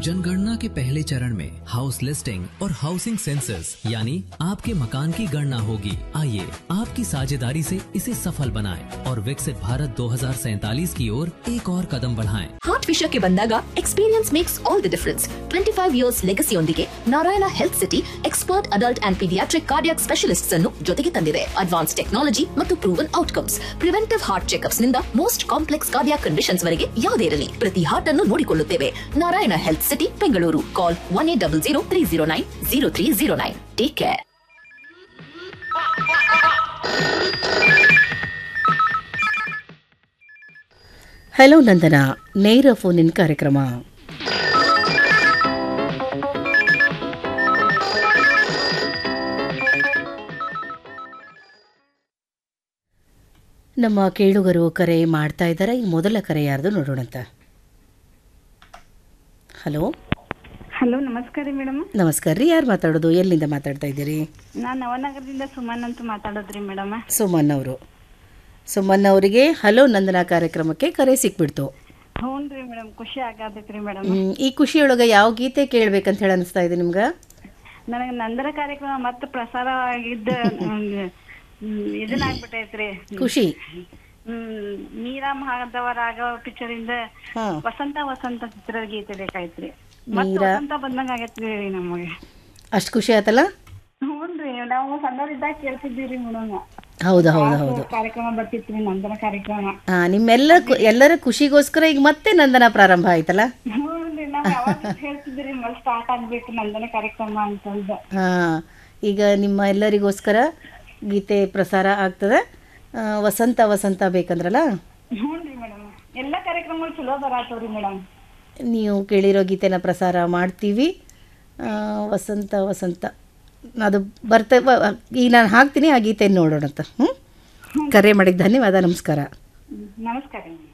जनगणना के पहले चरण में हाउस लिस्टिंग और हाउसिंग सेंसस यानी आपके मकान की गणना होगी आइए आपकी साझेदारी से इसे सफल बनाएं और विकसित भारत दो की ओर एक और कदम बढ़ाएं। ಹಾರ್ಟ್ ವಿಷಯಕ್ಕೆ ಬಂದಾಗ experience makes all the difference twenty five years ಲೆಗಸಿಯೊಂದಿಗೆ Narayana health city expert adult and pediatric cardiac specialists ಅನ್ನು ಜೊತೆಗೆ ತಂದಿದೆ ಅಡ್ವಾನ್ಸ್ ಟೆಕ್ನಾಲಜಿ ಮತ್ತು proven outcomes preventive heart checkups ನಿಂದ ಮೋಸ್ಟ್ ಕಾಂಪ್ಲೆಕ್ಸ್ ಕಾರ್ಡಿಯಾಕ್ ಕಂಡೀಷನ್ಸ್ ವರೆಗೆ ಯಾವುದೇ ಇರಲಿ ಪ್ರತಿ ಹಾರ್ಟ್ ಅನ್ನು ನೋಡಿಕೊಳ್ಳುತ್ತೇವೆ Narayana health city Bengaluru call one eight double zero three zero nine zero three zero nine take care hello Nandana ನೇರ ಫೋನ್ ಇನ್ ಕಾರ್ಯಕ್ರಮ ನಮ್ಮ ಕೇಳುಗರು ಕರೆ ಮಾಡ್ತಾ ಇದ್ದಾರೆ ಈ ಮೊದಲ ಕರೆ ಯಾರ್ದು ನೋಡೋಣಂತ ಹಲೋ ಹಲೋ ನಮಸ್ಕಾರ ರೀ ಮೇಡಮ್ ನಮಸ್ಕಾರ ರೀ ಯಾರು ಮಾತಾಡೋದು ಎಲ್ಲಿಂದ ಮಾತಾಡ್ತಾ ಇದ್ದೀರಿ ನಾನ್ ನವನಗರದಿಂದ ಸುಮನ್ ಅಂತ ಮಾತಾಡೋದ್ರಿ ಮೇಡಮ್ ಸುಮನ್ ಅವರು ಸುಮನ್ ಅವರಿಗೆ ಹಲೋ ನಂದನ ಕಾರ್ಯಕ್ರಮಕ್ಕೆ ಕರೆ ಸಿಕ್ಬಿಡ್ತು ಹ್ಞೂನ್ರಿ ಮೇಡಮ್ ಖುಷಿ ಆಗತೈತ್ರಿ ಮೇಡಮ್ ಹ್ಮ್, ಈ ಖುಷಿಯೊಳಗೆ ಯಾವ ಗೀತೆ ಕೇಳ್ಬೇಕಂತ ಹೇಳಿ ಅನಿಸ್ತಾ ಇದೆ ನಿಮ್ಗೆ ನನಗೆ ನಂದರ ಕಾರ್ಯಕ್ರಮ ಮತ್ತೆ ಪ್ರಸಾರ ಆಗಿದ್ದ ಇದನ್ನ ಆಗ್ಬಿಟ್ಟೈತ್ರಿ ಖುಷಿ ಹ್ಮ್ ಮೀರಾ ಮಹಾದವರಾಗ ಪಿಕ್ಚರ್ ಇಂದ ಹಾ ವಸಂತ ವಸಂತ ಚಿತ್ರ ಗೀತೆ ಬೇಕಾಯ್ತ್ರಿ ಮತ್ತೆ ಮೀರಾ ವಸಂತ ಬಂದಂಗ ಆಗೈತ್ರಿ ನಮಗೆ ಅಷ್ಟು ಖುಷಿ ಆಯ್ತಲ್ಲ ಹ್ಞೂನ್ರಿ ನಾವು ಸಣ್ಣವರಿದ್ದಾಗ ಕೇಳ್ತಿದ್ದೀವಿ ಮೇಡಮ್ ಹೌದು ಹೌದು ಹೌದು ಕಾರ್ಯಕ್ರಮ ಬರ್ತಿತ್ರಿ ನಂದನ ಕಾರ್ಯಕ್ರಮ ಹಾ ನಿಮ್ಮೆಲ್ಲ ಕು- ಎಲ್ಲರ ಖುಷಿಗೋಸ್ಕರ ಈಗ ಮತ್ತೆ ನಂದನ ಪ್ರಾರಂಭ ಆಯ್ತಲ್ಲ ಹ್ಞೂನ್ರಿ ನಾವ್ ಯಾವಾಗ ಹೇಳ್ತಿದ್ರಿ ಮಲ್ ಸ್ಟಾರ್ಟ್ ಆಗ್ಬೇಕು ನಂದನ ಕಾರ್ಯಕ್ರಮ ಅಂತಂದ ಹಾ ಈಗ ನಿಮ್ಮ ಎಲ್ಲರಿಗೋಸ್ಕರ ಗೀತೆ ಪ್ರಸಾರ ಆಗ್ತದೆ ಆ, ವಸಂತ ವಸಂತ ಬೇಕಂದ್ರಲ್ಲ ಹ್ಞೂನ್ರಿ ಮೇಡಮ್ ಎಲ್ಲಾ ಕಾರ್ಯಕ್ರಮಗಳು ಚಲೋ ಬರಾತವ್ರಿ ಮೇಡಮ್ ನೀವು ಕೇಳಿರೋ ಗೀತೆನ ಪ್ರಸಾರ ಮಾಡ್ತೀವಿ ಆ, ವಸಂತ ವಸಂತ ಅದು ಬರ್ತ ವ- ಈಗ ನಾನು ಹಾಕ್ತೀನಿ ಆ ಗೀತೆ ನೋಡೋಣಂತ ಹ್ಞೂ ಕರೆ ಮಾಡಿದ ಧನ್ಯವಾದ ನಮಸ್ಕಾರ ನಮಸ್ಕಾರ ಮೇಡಮ್